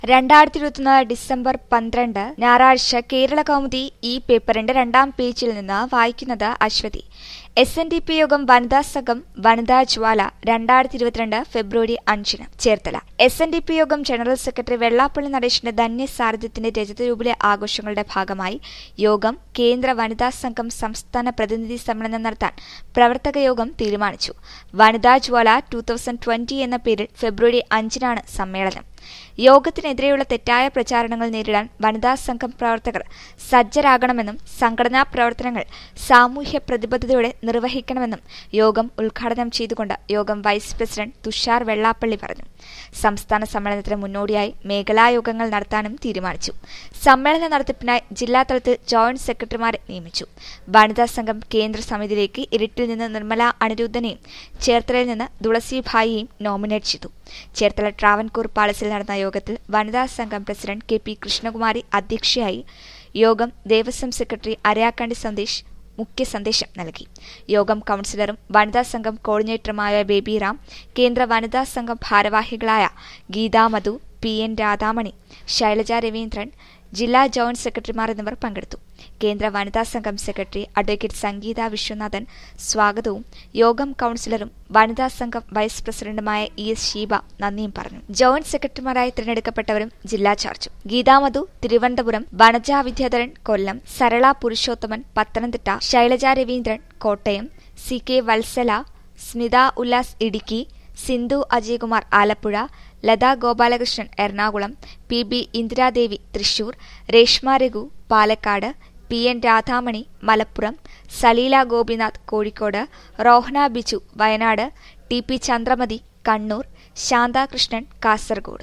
രണ്ടായിരത്തി ഇരുപത്തിയൊന്ന് ഡിസംബർ പന്ത്രണ്ട് ഞായറാഴ്ച കേരള കൗമുദി ഈ പേപ്പറിന്റെ രണ്ടാം പേജിൽ നിന്ന് വായിക്കുന്നത് Aswathy S N D P Yogam വനിതാ സംഘം വനിതാ ജ്വാല രണ്ടായിരത്തി ഇരുപത്തിരണ്ട് ഫെബ്രുവരി അഞ്ചിന് Cherthala S N D P Yogam general secretary Vellappally നടേശന്റെ ധന്യ സാരഥ്യത്തിന്റെ രജത ജൂബിലി ആഘോഷങ്ങളുടെ ഭാഗമായി യോഗം കേന്ദ്ര വനിതാ സംഘം സംസ്ഥാന പ്രതിനിധി സമ്മേളനം നടത്താൻ പ്രവർത്തക യോഗം തീരുമാനിച്ചു വനിതാ ജ്വാല ടു തൗസൻഡ് ട്വന്റി എന്ന പേരിൽ ഫെബ്രുവരി അഞ്ചിനാണ് സമ്മേളനം യോഗത്തിനെതിരെയുള്ള തെറ്റായ പ്രചാരണങ്ങൾ നേരിടാൻ വനിതാ സംഘം പ്രവർത്തകർ സജ്ജരാകണമെന്നും സംഘടനാ പ്രവർത്തനങ്ങൾ സാമൂഹ്യ പ്രതിബദ്ധതയോടെ നിർവഹിക്കണമെന്നും യോഗം ഉദ്ഘാടനം ചെയ്തുകൊണ്ട് യോഗം വൈസ് പ്രസിഡന്റ് തുഷാർ വെള്ളാപ്പള്ളി പറഞ്ഞു സംസ്ഥാന സമ്മേളനത്തിന് മുന്നോടിയായി മേഖലായോഗങ്ങൾ നടത്താനും തീരുമാനിച്ചു സമ്മേളന നടത്തിപ്പിനായി ജില്ലാതലത്തിൽ ജോയിന്റ് സെക്രട്ടറിമാരെ നിയമിച്ചു വനിതാ സംഘം കേന്ദ്ര സമിതിയിലേക്ക് ഇരിട്ടിൽ നിന്ന് നിർമ്മല അനിരുദ്ധനെയും ചേർത്തലയിൽ നിന്ന് തുളസി ഭായിയെയും നോമിനേറ്റ് ചെയ്തു ചേർത്തല ട്രാവൻകൂർ പാലസിൽ നടന്ന യോഗത്തിൽ വനിതാ സംഘം പ്രസിഡന്റ് കെ പി കൃഷ്ണകുമാരി അധ്യക്ഷയായി യോഗം ദേവസ്വം സെക്രട്ടറി അരയാക്കണ്ടി സന്ദേശ് മുഖ്യ സന്ദേശം നൽകി യോഗം കൌൺസിലറും വനിതാ സംഘം കോർഡിനേറ്ററുമായ ബേബി റാം കേന്ദ്ര വനിതാ സംഘം ഭാരവാഹികളായ ഗീതാ മധു പി എൻ രാധാമണി ശൈലജ രവീന്ദ്രൻ ജില്ലാ ജോയിന്റ് സെക്രട്ടറിമാർ എന്നിവർ പങ്കെടുത്തു കേന്ദ്ര വനിതാ സംഘം സെക്രട്ടറി അഡ്വക്കേറ്റ് സംഗീത വിശ്വനാഥൻ സ്വാഗതവും യോഗം കൌൺസിലറും വനിതാ സംഘം വൈസ് പ്രസിഡന്റുമായ ഇ എസ് ഷീബ നന്ദിയും പറഞ്ഞു ജോയിന്റ് സെക്രട്ടറിമാരായി തിരഞ്ഞെടുക്കപ്പെട്ടവരും ജില്ലാ ചാർജും Geethamadhu Thiruvananthapuram Vanaja Vidyadharan Kollam Sarala Purushothaman Pathanamthitta Shailaja Raveendran Kottayam C K Vatsala Smitha Ullas Idukki Sindhu Ajayakumar Alappuzha Latha Gopalakrishnan Ernakulam P B Indiradevi Thrissur Reshma Raghu Palakkad P N Radhamani Malappuram Saleela Gopinath Kozhikode Rohana Biju Wayanad T P Chandramathi Kannur Shanthakrishnan Kasaragod